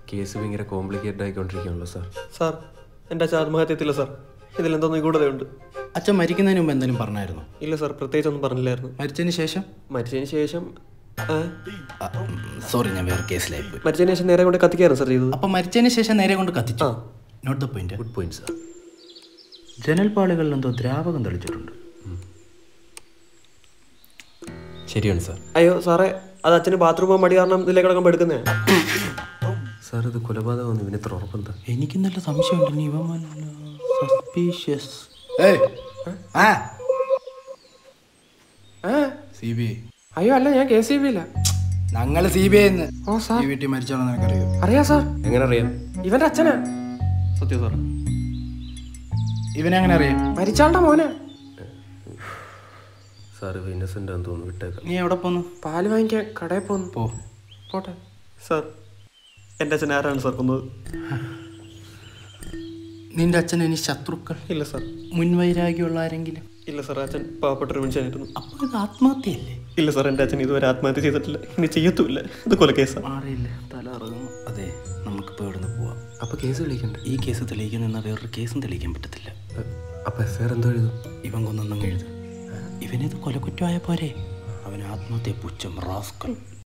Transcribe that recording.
Case ഭയങ്കര complicated ആയിക്കൊണ്ടിരിക്കുകയാണല്ലോ sir sir എൻ്റെ അച്ഛൻ ആത്മഹത്യത്തില്ല സാർ ഇതിലെന്തോ നിഗൂഢതയുണ്ട് അച്ഛൻ മരിക്കുന്നതിന് മുമ്പ് എന്തെങ്കിലും പറഞ്ഞായിരുന്നു ഇല്ല സാർ പ്രത്യേകിച്ചൊന്നും പറഞ്ഞില്ലായിരുന്നു മരിച്ചതിന് ശേഷം മരിച്ചതിന് ശേഷം ആ, സോറി ഞാൻ വേറെ കേസിലായി പോയി മരിച്ചതിന് ശേഷം നേരെ കൊണ്ട് കത്തിക്കായിരുന്നു സാർ ചെയ്തത് അപ്പൊ മരിച്ചതിന് ശേഷം നേരെ കൊണ്ട് കത്തിച്ചു ആ. Not the point good point sir ജനൽപാളികളിൽ എന്തോ ദ്രാവകം തെളിച്ചിട്ടുണ്ട് ശരിയാണ് സാർ അയ്യോ സാറേ അത് അച്ഛന് ബാത്റൂം പോകാൻ മടി കാരണം ഇതിലേക്ക് കിടക്കുമ്പോൾ എടുക്കുന്നേ സാർ ഇത് കൊലപാതകമാണ് ഇവന് ഇത്ര ഉറപ്പെന്താ എനിക്ക് നല്ല സംശയമുണ്ട് ഇനി ഇവൻ സസ്പീഷ്യസ് സി ബി ഐ അയ്യോ അല്ല ഞാൻ കെ സി ബി ഇല്ല ഞങ്ങൾ സി ബി ഐ ഓ സാർ ഈ വീട്ടിൽ മരിച്ചാണോ നിനക്കറിയോ അറിയാ സാർ എങ്ങനെ അറിയാം ഇവന്റെ അച്ഛനാ സത്യം സാർ ഇവനെ അങ്ങനെ അറിയാം മരിച്ചാളുടെ മോനെ സാർ ഇവ ഇന്നസെന്റ് ആണെന്ന് തോന്നുന്നു വിട്ടേക്കാം നീ എവിടെ പോന്നു പാല് വാങ്ങിക്കാൻ കടയിൽ പോന്നു പോ പോട്ടെ സാർ എൻ്റെ അച്ഛൻ ആരാണ് സാർ കൊന്നത് നിന്റെ അച്ഛൻ ഇനി ശത്രുക്കൾ ഇല്ല സാർ മുൻവൈരാഗ്യമുള്ള ആരെങ്കിലും ഇല്ല സാർ അച്ഛൻ പാവപ്പെട്ട ഒരു മനുഷ്യനായിരുന്നു അപ്പൊ ഇത് ആത്മഹത്യയല്ലേ ഇല്ല സാർ എൻ്റെ അച്ഛൻ ഇതുവരെ ആത്മഹത്യ ചെയ്തിട്ടില്ല ഇനി ചെയ്യത്തുമില്ല ഇത് കൊലക്കേസാണ് മാറിയില്ല തല ഇറങ്ങുന്നു അതെ നമുക്കിപ്പോൾ ഇവിടുന്ന് പോവാം അപ്പൊ കേസ് തെളിയിക്കണ്ടേ ഈ കേസ് തെളിയിക്കാൻ നിന്നാൽ വേറൊരു കേസും തെളിയിക്കാൻ പറ്റത്തില്ല എ, അപ്പൊ എഫ് ഐ ആർ എന്തോ എഴുതും ഇവൻ കൊന്നൊന്നും എഴുതും ഇവനിത് കൊലക്കുറ്റമായ പോരെ അവൻ ആത്മഹത്യ പുച്ഛം റാസ്കൽ